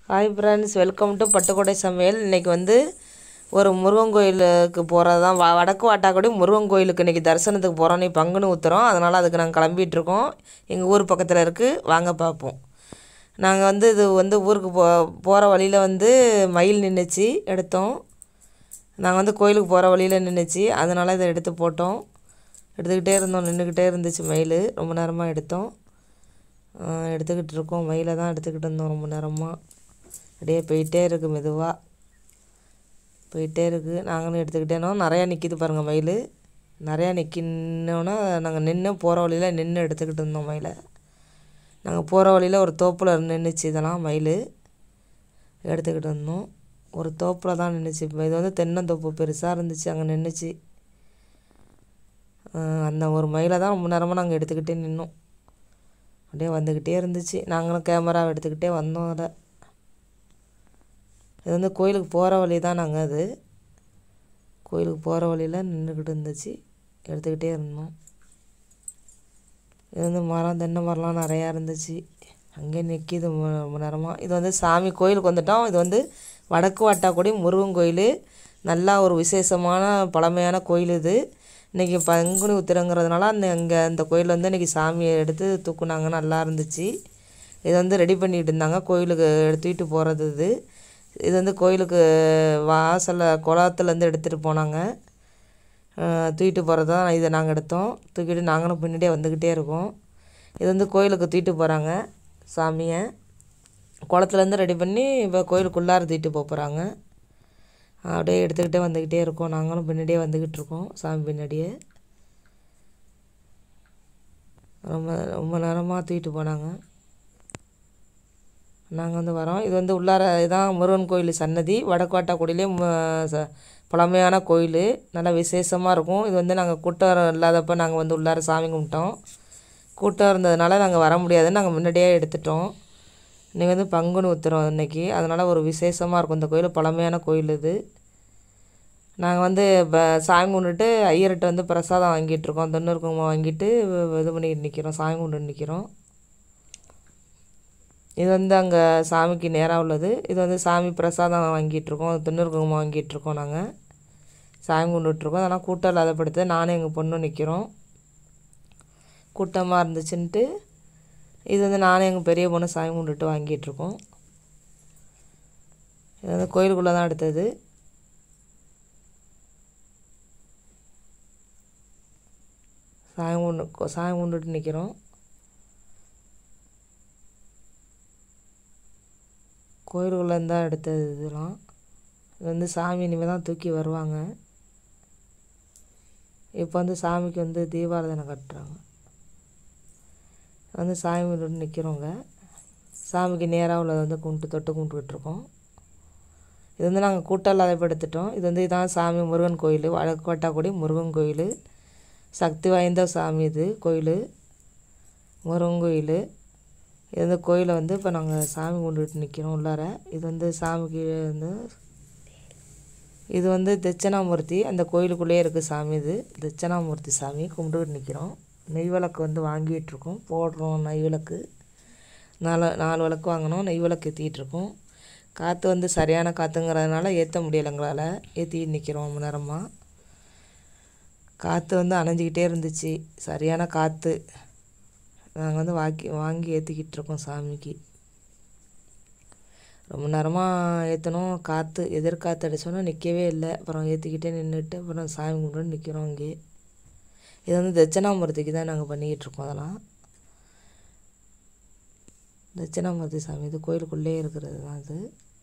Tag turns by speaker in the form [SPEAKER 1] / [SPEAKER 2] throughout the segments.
[SPEAKER 1] hi friends welcome to Pattukottai Samayal இன்றைக்கி வந்து ஒரு முருகன் கோயிலுக்கு போகிறது தான் வ வடக்கு வாட்டாக்குடி முருகன் கோயிலுக்கு இன்றைக்கி தரிசனத்துக்கு போகிறோம் நீ பங்குன்னு ஊற்றுறோம் அதனால் அதுக்கு நாங்கள் கிளம்பிகிட்ருக்கோம் எங்கள் ஊர் பக்கத்தில் இருக்குது வாங்க பார்ப்போம் நாங்கள் வந்து இது வந்து ஊருக்கு போ போகிற வழியில் வந்து மயில் நின்றுச்சு எடுத்தோம் நாங்கள் வந்து கோயிலுக்கு போகிற வழியில் நின்றுச்சு அதனால் இதை எடுத்து போட்டோம் எடுத்துக்கிட்டே இருந்தோம் நின்றுக்கிட்டே இருந்துச்சு மயில் ரொம்ப நேரமாக எடுத்தோம் ஆஹ் எடுத்துக்கிட்டு இருக்கோம் மயிலை தான் எடுத்துக்கிட்டு இருந்தோம் ரொம்ப நேரமாக அப்படியே போயிட்டே இருக்குது மெதுவாக போயிட்டே இருக்குது நாங்களும் எடுத்துக்கிட்டேனோ நிறையா நிற்கிது பாருங்கள் மயில் நிறையா நிற்கினோன்னா நாங்கள் நின்று போகிற வழியில் நின்று எடுத்துக்கிட்டு இருந்தோம் மயிலை நாங்கள் போகிற வழியில் ஒரு தோப்பில் நின்றுச்சு இதெல்லாம் மயில் எடுத்துக்கிட்டு இருந்தோம் ஒரு தோப்பில் தான் நின்றுச்சு இப்போ இது வந்து தென்னந்தோப்பு பெருசாக இருந்துச்சு அங்கே நின்றுச்சு அந்த ஒரு மயிலை தான் ரொம்ப நேரமாக நாங்கள் எடுத்துக்கிட்டே நின்னோம் அப்படியே வந்துக்கிட்டே இருந்துச்சு நாங்களும் கேமரா எடுத்துக்கிட்டே வந்தோம் அதை இது வந்து கோயிலுக்கு போகிற வழி தான் நாங்கள் அது கோயிலுக்கு போகிற வழியில் நின்றுக்கிட்டு இருந்துச்சு எடுத்துக்கிட்டே இருந்தோம் இது வந்து மரம் தென்னை மரம்லாம் நிறையா இருந்துச்சு அங்கேயே நிற்கிது ரொம்ப நேரமாக இது வந்து சாமி கோயிலுக்கு வந்துட்டோம் இது வந்து வடக்கு வாட்டாக்குடி முருகன் கோயில் நல்லா ஒரு விசேஷமான பழமையான கோயில் இது இன்றைக்கி பங்குனி உத்திரங்கிறதுனால அந்த அங்கே அந்த கோயில் வந்து இன்றைக்கி சாமியை எடுத்து தூக்குனாங்க நல்லா இருந்துச்சு இது வந்து ரெடி பண்ணிகிட்டு இருந்தாங்க கோயிலுக்கு எடுத்துக்கிட்டு போகிறது இது இது வந்து கோயிலுக்கு வாசலில் குளத்துலேருந்து எடுத்துகிட்டு போனாங்க அஹ் தூக்கிட்டு போகிறது தான் இதை நாங்கள் எடுத்தோம் தூக்கிட்டு நாங்களும் பின்னாடியே வந்துக்கிட்டே இருக்கோம் இது வந்து கோயிலுக்கு தூக்கிட்டு போகிறாங்க சாமியை குளத்துலேருந்து ரெடி பண்ணி இப்போ கோயிலுக்குள்ளார தூக்கிட்டு போக போகிறாங்க அப்படியே எடுத்துக்கிட்டே வந்துக்கிட்டே இருக்கோம் நாங்களும் பின்னாடியே வந்துக்கிட்டு இருக்கோம் சாமி பின்னாடியே ரொம்ப ரொம்ப நேரமாக தூக்கிட்டு போனாங்க நாங்கள் வந்து வரோம் இது வந்து உள்ளார இதான் முருகன் கோயில் சன்னதி வடக்கோட்டாக்குடியிலே ச பழமையான கோயில் நல்லா விசேஷமாக இருக்கும் இது வந்து நாங்கள் கூட்டம் இல்லாதப்போ நாங்கள் வந்து உள்ளார சாமி கும்பிட்டோம் கூட்டம் இருந்ததுனால நாங்கள் வர முடியாதுன்னு நாங்கள் முன்னாடியே எடுத்துட்டோம் இன்றைக்கி வந்து பங்குனி உத்திரம் இன்னைக்கு அதனால் ஒரு விசேஷமாக இருக்கும் இந்த கோயில் பழமையான கோயில் இது நாங்கள் வந்து இப்போ சாமி கும்பிட்டுட்டு ஐயர்கிட்ட வந்து பிரசாதம் வாங்கிட்டு இருக்கோம் தொண்ணூறு குங்குமம் வாங்கிட்டு இது பண்ணிட்டு நிற்கிறோம் சாமி கும்பிட்டு நிற்கிறோம் இது வந்து அங்கே சாமிக்கு நேராக உள்ளது இது வந்து சாமி பிரசாதம் வாங்கிட்டுருக்கோம் தொண்ணூறு குங்குமம் வாங்கிட்டுருக்கோம் நாங்கள் சாமி கும்பிட்டுருக்கோம் அதெல்லாம் கூட்டம் இல்லாதப்படுத்து நானும் எங்கள் பொண்ணும் நிற்கிறோம் கூட்டமாக இருந்துச்சுன்ட்டு இது வந்து நானும் எங்கள் பெரிய பொண்ணு சாமி கும்பிட்டுட்டு வாங்கிட்டுருக்கோம் இது வந்து கோயிலுக்குள்ளே தான் எடுத்தது சாமி கும்பிட்டு சாமி கும்பிட்டுட்டு நிற்கிறோம் கோயிலுக்குள்ளேருந்து தான் எடுத்தது இதெல்லாம் இது வந்து சாமி இனிமேல் தான் தூக்கி வருவாங்க இப்போ வந்து சாமிக்கு வந்து தீபாராதனை கட்டுறாங்க வந்து சாமி கும்பிட்டு நிற்கிறோங்க சாமிக்கு நேராக உள்ளதை வந்து கும்பிட்டு தொட்டு கும்பிட்டுக்கிட்டு இருக்கோம் இது வந்து நாங்கள் கூட்டம் இல்லாத எடுத்துட்டோம் இது வந்து இதான் சாமி முருகன் கோயில் வடக்கோட்டாக்குடி முருகன் கோயில் சக்தி வாய்ந்த சாமி இது கோயில் முருகன் கோயில் இது வந்து கோயிலை வந்து இப்போ நாங்கள் சாமி கும்பிட்டுட்டு நிற்கிறோம் உள்ளார இது வந்து சாமிக்கு வந்து இது வந்து தட்சணாமூர்த்தி அந்த கோயிலுக்குள்ளேயே இருக்குது சாமி இது தட்சணாமூர்த்தி சாமி கும்பிட்டுக்கிட்டு நிற்கிறோம் நெய் விளக்கு வந்து வாங்கிட்டு இருக்கோம் போடுறோம் நெய் விளக்கு நாலு நாலு விளக்கு வாங்கினோம் நெய் விளக்கு ஏற்றிட்டு இருக்கோம் காற்று வந்து சரியான காற்றுங்கிறதுனால ஏற்ற முடியலை எங்களால் ஏற்றிட்டு நிற்கிறோம் ரொம்ப நேரமாக காற்று வந்து அணைஞ்சிக்கிட்டே இருந்துச்சு சரியான காற்று நாங்கள் வந்து வாக்கி வாங்கி ஏற்றிக்கிட்டு இருக்கோம் சாமிக்கு ரொம்ப நேரமாக ஏற்றணும் காற்று எதிர்காற்று அடித்தோன்னா நிற்கவே இல்லை அப்புறம் ஏற்றிக்கிட்டே நின்றுட்டு அப்புறம் சாமி கும்பிட்டு நிற்கிறோம் இங்கே இது வந்து தட்சணாமூர்த்திக்கு தான் நாங்கள் பண்ணிக்கிட்டு இருக்கோம் அதெல்லாம் தட்சிணாமூர்த்தி சாமி இது கோயிலுக்குள்ளே இருக்கிறது தான் இது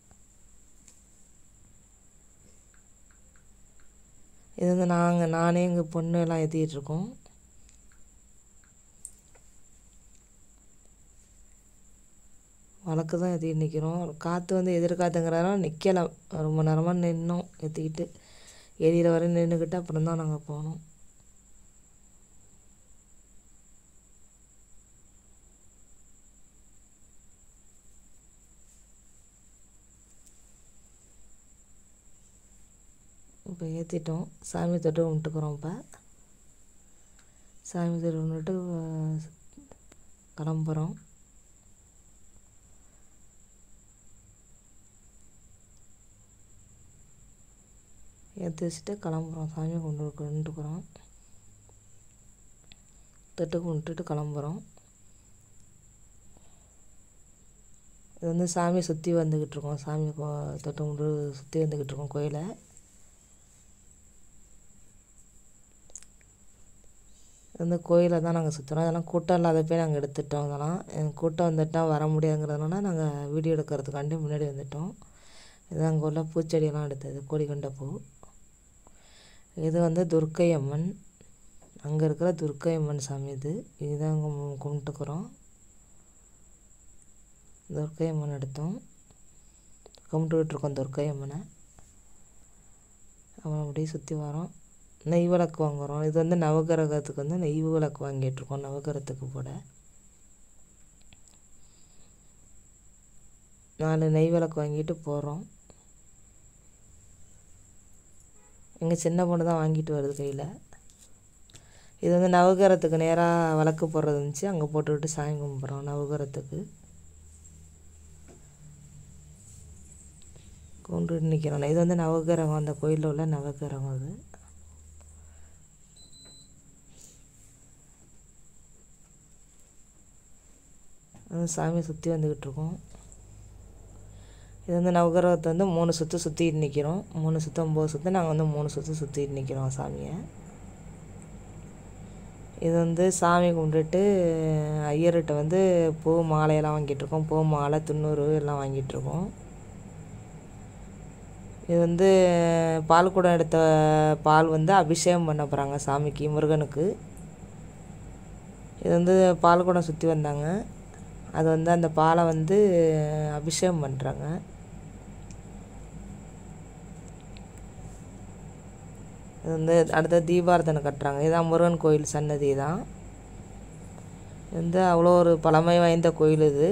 [SPEAKER 1] இது வந்து நாங்கள் நானே எங்கள் பொண்ணு எல்லாம் ஏற்றிக்கிட்டு இருக்கோம் வழக்கு தான் ஏற்றிக்கிட்டு நிற்கிறோம் காற்று வந்து எதிர்காத்துங்கிறதுனால நிற்கலை ரொம்ப நேரமாக நின்னோம் ஏற்றிக்கிட்டு எரியிற வரை நின்றுக்கிட்டு அப்புறம் தான் நாங்கள் போனோம் இப்போ ஏற்றிட்டோம் சாமி தொட்டு கும்பிட்டுக்குறோம் இப்போ சாமி தொட்டு கும்பிட்டு கிளம்புறோம் ஏற்றி வச்சுட்டு கிளம்புறோம் சாமி கொண்டு கொண்டுக்கிறோம் தொட்டு கும்பிட்டுட்டு கிளம்புறோம் இது வந்து சாமி சுற்றி வந்துக்கிட்டு இருக்கோம் சாமி கோ தொட்டு கும்பிட்டு சுற்றி வந்துக்கிட்டு இருக்கோம் கோயிலை இது வந்து கோயிலை தான் நாங்கள் சுற்றுறோம் இதெல்லாம் கூட்டம் இல்லாதப்பே நாங்கள் எடுத்துட்டோம் இதெல்லாம் அஹ் கூட்டம் வந்துட்டால் வர முடியாதுங்கிறதுனால நாங்கள் வீடியோ எடுக்கிறதுக்காண்டி முன்னாடி வந்துட்டோம் இது அங்கே உள்ள பூச்செடியெல்லாம் எடுத்தது கோடிக்கொண்ட பூ இது வந்து துர்க்கை அம்மன் அங்கே இருக்கிற துர்க்கை அம்மன் சாமி இது இதுதான் அங்கே கும்பிட்டுக்கிறோம் துர்க்கை அம்மன் எடுத்தோம் கும்பிட்டுக்கிட்டு இருக்கோம் துர்க்கை அம்மனை அப்புறம் அப்படியே சுற்றி வரோம் நெய் விளக்கு வாங்குகிறோம் இது வந்து நவகிரகத்துக்கு வந்து நெய் விளக்கு வாங்கிட்டுருக்கோம் நவகிரகத்துக்கு போட நாலு நெய் விளக்கு வாங்கிட்டு போகிறோம் எங்கள் சின்ன பொண்ணு தான் வாங்கிட்டு வருது கையில் இது வந்து நவகிரகத்துக்கு நேராக விளக்கு போடுறது இருந்துச்சு அங்கே போட்டுக்கிட்டு சாமி கும்பிட்றோம் நவகிரகத்துக்கு கும்பிட்டு நிற்கிறோம் இது வந்து நவகிரகம் அந்த கோயிலில் உள்ள நவகிரகம் அது அது சாமியை சுற்றி வந்துக்கிட்டு இருக்கோம் இது வந்து நவகிரகத்தை வந்து மூணு சுற்று சுற்றிட்டு நிற்கிறோம் மூணு சுற்று ஒம்பது சுற்று நாங்கள் வந்து மூணு சுற்று சுற்றிட்டு நிற்கிறோம் சாமியை இது வந்து சாமி கும்பிட்டுட்டு ஐயர்கிட்ட வந்து பூ மாலையெல்லாம் வாங்கிட்டுருக்கோம் பூ மாலை துண்ணூறு எல்லாம் வாங்கிட்டுருக்கோம் இது வந்து பால் குடம் எடுத்த பால் வந்து அபிஷேகம் பண்ண போகிறாங்க சாமிக்கு முருகனுக்கு இது வந்து பால் குடம் சுற்றி வந்தாங்க அது வந்து அந்த பாலை வந்து அபிஷேகம் பண்ணுறாங்க இது வந்து அடுத்த தீபாரதனை கட்டுறாங்க இதான் முருகன் கோயில் சன்னதி தான் இது வந்து அவ்வளோ ஒரு பழமை வாய்ந்த கோயில் இது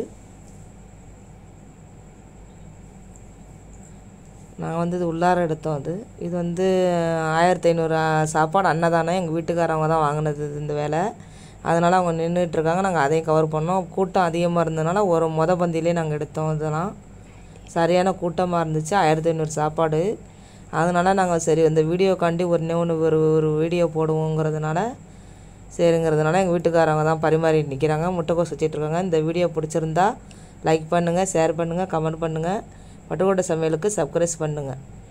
[SPEAKER 1] நாங்கள் வந்து இது உள்ளார எடுத்தோம் அது இது வந்து ஆயிரத்தி ஐநூறு சாப்பாடு அன்னதானம் எங்கள் வீட்டுக்காரவங்க தான் வாங்கினது இது இந்த வேலை அதனால் அவங்க நின்றுட்டு இருக்காங்க நாங்கள் அதையும் கவர் பண்ணோம் கூட்டம் அதிகமாக இருந்ததுனால ஒரு மொத பந்தியிலே நாங்கள் எடுத்தோம் இதெல்லாம் சரியான கூட்டமாக இருந்துச்சு ஆயிரத்தி ஐநூறு சாப்பாடு அதனால் நாங்கள் சரி இந்த வீடியோக்காண்டி ஒன்றே ஒன்று ஒரு ஒரு வீடியோ போடுவோங்கிறதுனால சரிங்கிறதுனால எங்கள் வீட்டுக்காரவங்க தான் பரிமாறிட்டு நிற்கிறாங்க முட்டைக்கோஸ் வச்சிட்டு இருக்காங்க இந்த வீடியோ பிடிச்சிருந்தா லைக் பண்ணுங்கள் ஷேர் பண்ணுங்கள் கமெண்ட் பண்ணுங்கள் பட்டுக்கோட்டை சமையலுக்கு சப்ஸ்கிரைப் பண்ணுங்கள்